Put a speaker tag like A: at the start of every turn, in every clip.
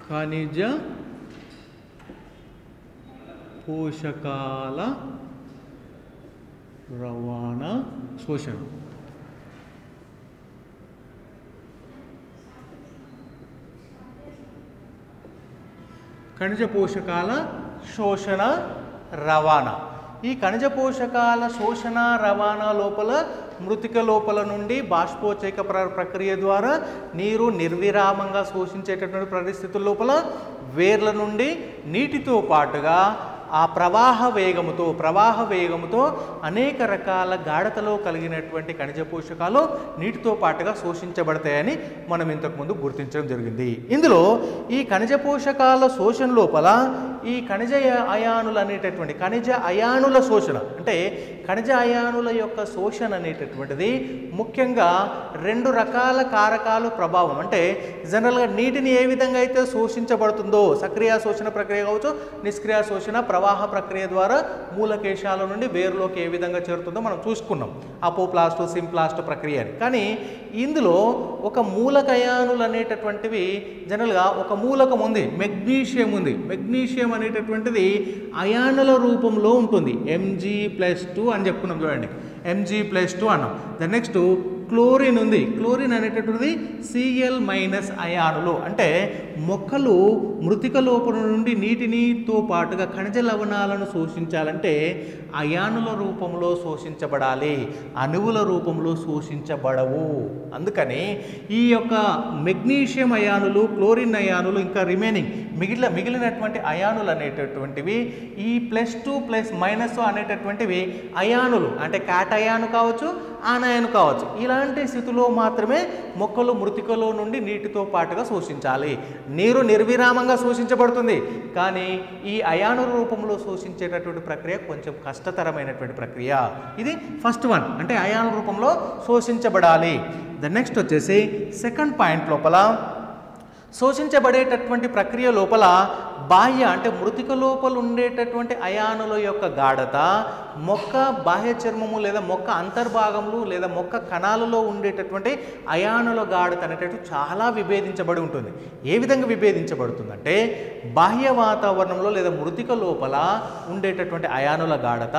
A: ఖనిజ పోషకాల రవాణా శోషణ ఖనిజ పోషకాల శోషణ రవాణా ఈ ఖనిజ పోషకాల శోషణ రవాణా లోపల మృతిక లోపల నుండి బాష్పోచేక ప్ర ప్రక్రియ ద్వారా నీరు నిర్విరామంగా శోషించేటటువంటి పరిస్థితుల లోపల వేర్ల నుండి నీటితో పాటుగా ఆ ప్రవాహ వేగముతో ప్రవాహ వేగముతో అనేక రకాల గాఢతలో కలిగినటువంటి ఖనిజ పోషకాలు నీటితో పాటుగా శోషించబడతాయని మనం ఇంతకుముందు గుర్తించడం జరిగింది ఇందులో ఈ ఖనిజ పోషకాల శోషణ లోపల ఈ ఖనిజ అయానులు అనేటటువంటి ఖనిజ అయానుల శోషణ అంటే ఖనిజ అయానుల యొక్క శోషణ అనేటటువంటిది ముఖ్యంగా రెండు రకాల కారకాలు ప్రభావం అంటే జనరల్గా నీటిని ఏ విధంగా అయితే శోషించబడుతుందో సక్రియ శోషణ ప్రక్రియ కావచ్చు నిష్క్రియ శోషణ ప్రవాహ ప్రక్రియ ద్వారా మూలకేశాల నుండి వేరులోకి ఏ విధంగా చేరుతుందో మనం చూసుకున్నాం అపోప్లాస్ట్ సింప్లాస్ట్ ప్రక్రియ అని కానీ ఇందులో ఒక మూలకయానులు అనేటటువంటివి జనరల్గా ఒక మూలకం ఉంది మెగ్నీషియం ఉంది మెగ్నీషియం అనేటటువంటిది అయానుల రూపంలో ఉంటుంది ఎంజీ ప్లస్ టూ అని చెప్పుకున్నాం చూడండి ఎంజీ ప్లస్ టూ అన్నాం ద నెక్స్ట్ క్లోరిన్ ఉంది క్లోరిన్ అనేటటువంటిది సిఎల్ మైనస్ అయానులు అంటే మొక్కలు మృతిక లోపల నుండి నీటినితో పాటుగా ఖనిజ లవణాలను శోషించాలంటే అయానుల రూపంలో శోషించబడాలి అణువుల రూపంలో శోషించబడవు అందుకని ఈ యొక్క మెగ్నీషియం అయానులు క్లోరిన్ అయానులు ఇంకా రిమైనింగ్ మిగిలిన మిగిలినటువంటి అయానులు అనేటటువంటివి ఈ ప్లస్ టూ ప్లస్ మైనస్ అనేటటువంటివి అయానులు అంటే కాటయాను కావచ్చు ఆనయాను కావచ్చు ఇలాంటి స్థితిలో మాత్రమే మొక్కలు మృతికలో నుండి నీటితో పాటుగా శోషించాలి నీరు నిర్విరామంగా శోషించబడుతుంది కానీ ఈ అయాను రూపంలో శోషించేటటువంటి ప్రక్రియ కొంచెం కష్టతరమైనటువంటి ప్రక్రియ ఇది ఫస్ట్ వన్ అంటే అయాను రూపంలో శోషించబడాలి ద నెక్స్ట్ వచ్చేసి సెకండ్ పాయింట్ లోపల శోషించబడేటటువంటి ప్రక్రియ లోపల బాహ్య అంటే మృతిక లోపల ఉండేటటువంటి అయానుల యొక్క గాఢత మొక్క బాహ్య చర్మము లేదా మొక్క అంతర్భాగంలో లేదా మొక్క కణాలలో ఉండేటటువంటి అయానుల గాఢత అనేటట్టు చాలా విభేదించబడి ఉంటుంది ఏ విధంగా విభేదించబడుతుందంటే బాహ్య వాతావరణంలో లేదా మృతిక లోపల ఉండేటటువంటి అయానుల గాఢత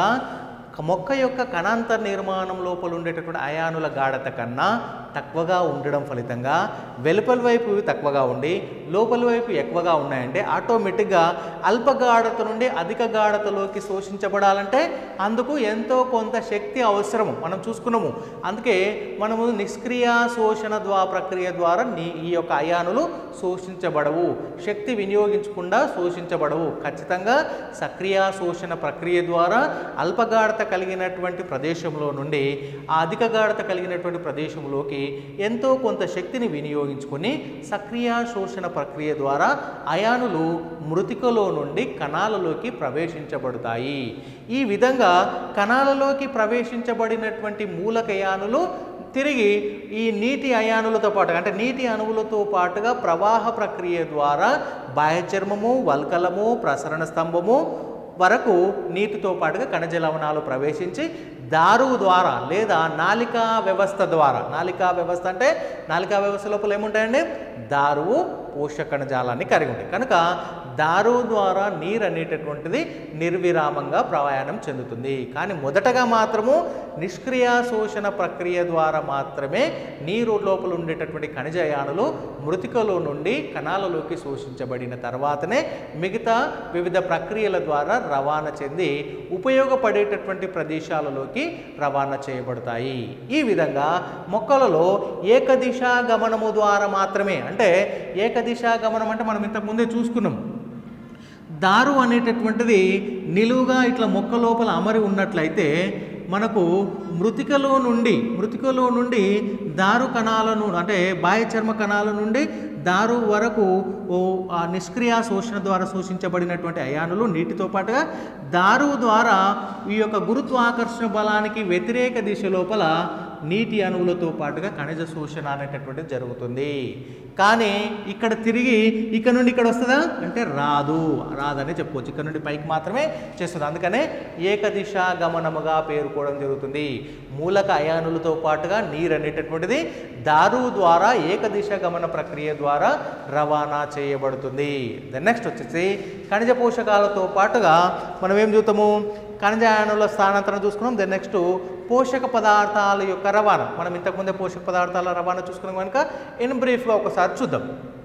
A: మొక్క యొక్క కణాంతర నిర్మాణం లోపల ఉండేటటువంటి అయానుల గాఢత కన్నా తక్కువగా ఉండడం ఫలితంగా వెలుపల వైపు ఇవి తక్కువగా ఉండి లోపల వైపు ఎక్కువగా ఉన్నాయంటే ఆటోమేటిక్గా అల్ప గాఢత నుండి అధిక గాఢతలోకి శోషించబడాలంటే అందుకు ఎంతో కొంత శక్తి అవసరము మనం చూసుకున్నాము అందుకే మనము నిష్క్రియ శోషణ ద్వా ప్రక్రియ ద్వారా నీ ఈ యొక్క అయానులు శోషించబడవు శక్తి వినియోగించకుండా శోషించబడవు ఖచ్చితంగా సక్రియ శోషణ ప్రక్రియ ద్వారా అల్పగాఢత కలిగినటువంటి ప్రదేశంలో నుండి ఆ అధిక గాఢత కలిగినటువంటి ప్రదేశంలోకి ఎంతో కొంత శక్తిని వినియోగించుకొని సక్రియ శోషణ ప్రక్రియ ద్వారా అయానులు మృతికలో నుండి కణాలలోకి ప్రవేశించబడతాయి ఈ విధంగా కణాలలోకి ప్రవేశించబడినటువంటి మూలకయానులు తిరిగి ఈ నీటి అయానులతో పాటుగా అంటే నీటి అణువులతో పాటుగా ప్రవాహ ప్రక్రియ ద్వారా బాహ్యచర్మము వల్కలము ప్రసరణ స్తంభము వరకు నీటితో పాటుగా ఖనిజ లవణాలు ప్రవేశించి దారువు ద్వారా లేదా నాలికా వ్యవస్థ ద్వారా నాలికా వ్యవస్థ అంటే నాలికా వ్యవస్థ లోపల ఏముంటాయండి దారువు పోషక కణజాలాన్ని కలిగి ఉంటాయి కనుక దారువు ద్వారా నీరు అనేటటువంటిది నిర్విరామంగా ప్రయాణం చెందుతుంది కానీ మొదటగా మాత్రము నిష్క్రియ శోషణ ప్రక్రియ ద్వారా మాత్రమే నీరు లోపల ఉండేటటువంటి ఖనిజయానులు మృతికలో నుండి కణాలలోకి శోషించబడిన తర్వాతనే మిగతా వివిధ ప్రక్రియల ద్వారా రవాణా చెంది ఉపయోగపడేటటువంటి ప్రదేశాలలోకి రవాణా చేయబడతాయి ఈ విధంగా మొక్కలలో ఏకదిశా గమనము ద్వారా మాత్రమే అంటే ఏకదిశా గమనం అంటే మనం ఇంతకుముందే చూసుకున్నాం దారు అనేటటువంటిది నిలువుగా ఇట్లా మొక్క లోపల అమరి ఉన్నట్లయితే మనకు మృతికలో నుండి మృతికలో నుండి దారు కణాలను అంటే బాహ్య చర్మ కణాల నుండి దారు వరకు ఓ ఆ నిష్క్రియ శోషణ ద్వారా శోషించబడినటువంటి అయానులు నీటితో పాటుగా దారు ద్వారా ఈ యొక్క గురుత్వాకర్షణ బలానికి వ్యతిరేక దిశ లోపల నీటి అణువులతో పాటుగా ఖనిజ శోషణ అనేటటువంటిది జరుగుతుంది కానీ ఇక్కడ తిరిగి ఇక్కడ నుండి ఇక్కడ వస్తుందా అంటే రాదు రాదని చెప్పుకోవచ్చు ఇక్కడ నుండి పైకి మాత్రమే చేస్తుంది అందుకనే ఏకదిశ గమనముగా పేర్కోవడం జరుగుతుంది మూలక అయానులతో పాటుగా నీరు అనేటటువంటిది దారు ద్వారా ఏకదిశ గమన ప్రక్రియ ద్వారా రవాణా చేయబడుతుంది దెన్ నెక్స్ట్ వచ్చేసి ఖనిజ పోషకాలతో పాటుగా మనం ఏం చూస్తాము ఖనిజ అయానుల స్థానాంతరం చూసుకున్నాం దెన్ నెక్స్ట్ పోషక పదార్థాల యొక్క రవాణా మనం ఇంతకుముందే పోషక పదార్థాల రవాణా చూసుకున్నాం కనుక ఇన్ బ్రీఫ్గా ఒకసారి చూద్దాం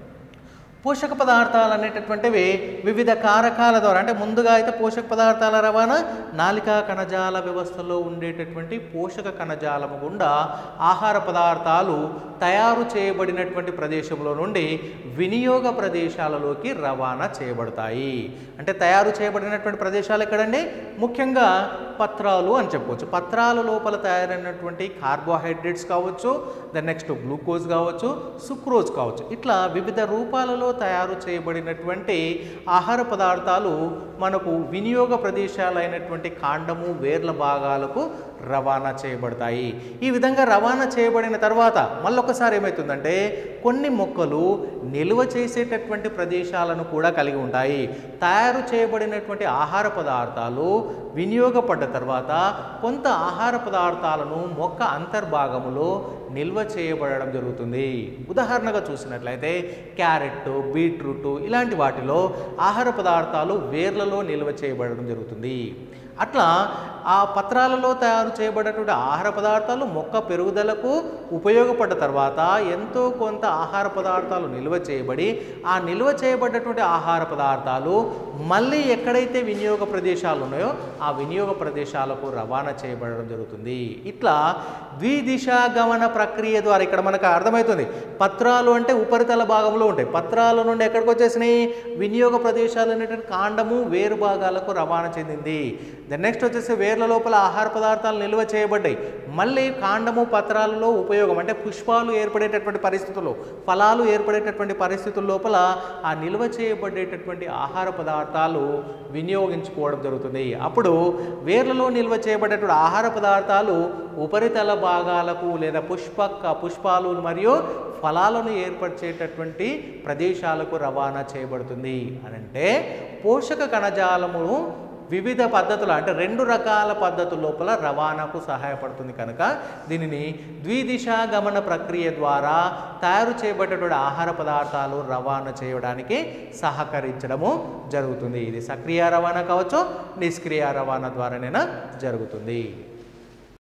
A: పోషక పదార్థాలు అనేటటువంటివి వివిధ కారకాల ద్వారా అంటే ముందుగా అయితే పోషక పదార్థాల రవాణా నాలికా కణజాల వ్యవస్థలో ఉండేటటువంటి పోషక కణజాలము గుండా ఆహార పదార్థాలు తయారు చేయబడినటువంటి ప్రదేశంలో నుండి వినియోగ ప్రదేశాలలోకి రవాణా చేయబడతాయి అంటే తయారు చేయబడినటువంటి ప్రదేశాలు ఎక్కడండి ముఖ్యంగా పత్రాలు అని చెప్పవచ్చు పత్రాల లోపల తయారైనటువంటి కార్బోహైడ్రేట్స్ కావచ్చు దెన్ నెక్స్ట్ గ్లూకోజ్ కావచ్చు సుక్రోజ్ కావచ్చు ఇట్లా వివిధ రూపాలలో తయారు చేయబడినటువంటి ఆహార పదార్థాలు మనకు వినియోగ ప్రదేశాలైనటువంటి కాండము వేర్ల భాగాలకు రవాణా చేయబడతాయి ఈ విధంగా రవాణా చేయబడిన తర్వాత మళ్ళొకసారి ఏమవుతుందంటే కొన్ని మొక్కలు నిల్వ చేసేటటువంటి ప్రదేశాలను కూడా కలిగి ఉంటాయి తయారు చేయబడినటువంటి ఆహార పదార్థాలు వినియోగపడ్డ తర్వాత కొంత ఆహార పదార్థాలను మొక్క అంతర్భాగములో నిల్వ చేయబడడం జరుగుతుంది ఉదాహరణగా చూసినట్లయితే క్యారెట్ బీట్రూట్ ఇలాంటి వాటిలో ఆహార పదార్థాలు వేర్లలో నిల్వ చేయబడడం జరుగుతుంది అట్లా ఆ పత్రాలలో తయారు చేయబడినటువంటి ఆహార పదార్థాలు మొక్క పెరుగుదలకు ఉపయోగపడ్డ తర్వాత ఎంతో కొంత ఆహార పదార్థాలు నిల్వ చేయబడి ఆ నిల్వ చేయబడినటువంటి ఆహార పదార్థాలు మళ్ళీ ఎక్కడైతే వినియోగ ప్రదేశాలు ఉన్నాయో ఆ వినియోగ ప్రదేశాలకు రవాణా చేయబడడం జరుగుతుంది ఇట్లా ద్విదిశ గమన ప్రక్రియ ద్వారా ఇక్కడ మనకు అర్థమవుతుంది పత్రాలు అంటే ఉపరితల భాగంలో ఉంటాయి పత్రాల నుండి ఎక్కడికి వచ్చేసినాయి వినియోగ ప్రదేశాలు అనేటువంటి కాండము వేరు భాగాలకు రవాణా చెందింది దెన్ నెక్స్ట్ వచ్చేసి వేర్ల లోపల ఆహార పదార్థాలు నిల్వ చేయబడ్డాయి మళ్ళీ కాండము పత్రాలలో ఉపయోగం అంటే పుష్పాలు ఏర్పడేటటువంటి పరిస్థితుల్లో ఫలాలు ఏర్పడేటటువంటి పరిస్థితుల లోపల ఆ నిల్వ చేయబడేటటువంటి ఆహార పదార్థాలు వినియోగించుకోవడం జరుగుతుంది అప్పుడు వేర్లలో నిల్వ చేయబడేటువంటి ఆహార పదార్థాలు ఉపరితల భాగాలకు లేదా పుష్ప పుష్పాలు మరియు ఫలాలను ఏర్పరిచేటటువంటి ప్రదేశాలకు రవాణా చేయబడుతుంది అని అంటే పోషక కణజాలము వివిధ పద్ధతులు అంటే రెండు రకాల పద్ధతుల లోపల రవాణాకు సహాయపడుతుంది కనుక దీనిని ద్విదిశ గమన ప్రక్రియ ద్వారా తయారు చేయబడేటువంటి ఆహార పదార్థాలు రవాణా చేయడానికి సహకరించడము జరుగుతుంది ఇది సక్రియ రవాణా కావచ్చు నిష్క్రియ రవాణా ద్వారానైనా జరుగుతుంది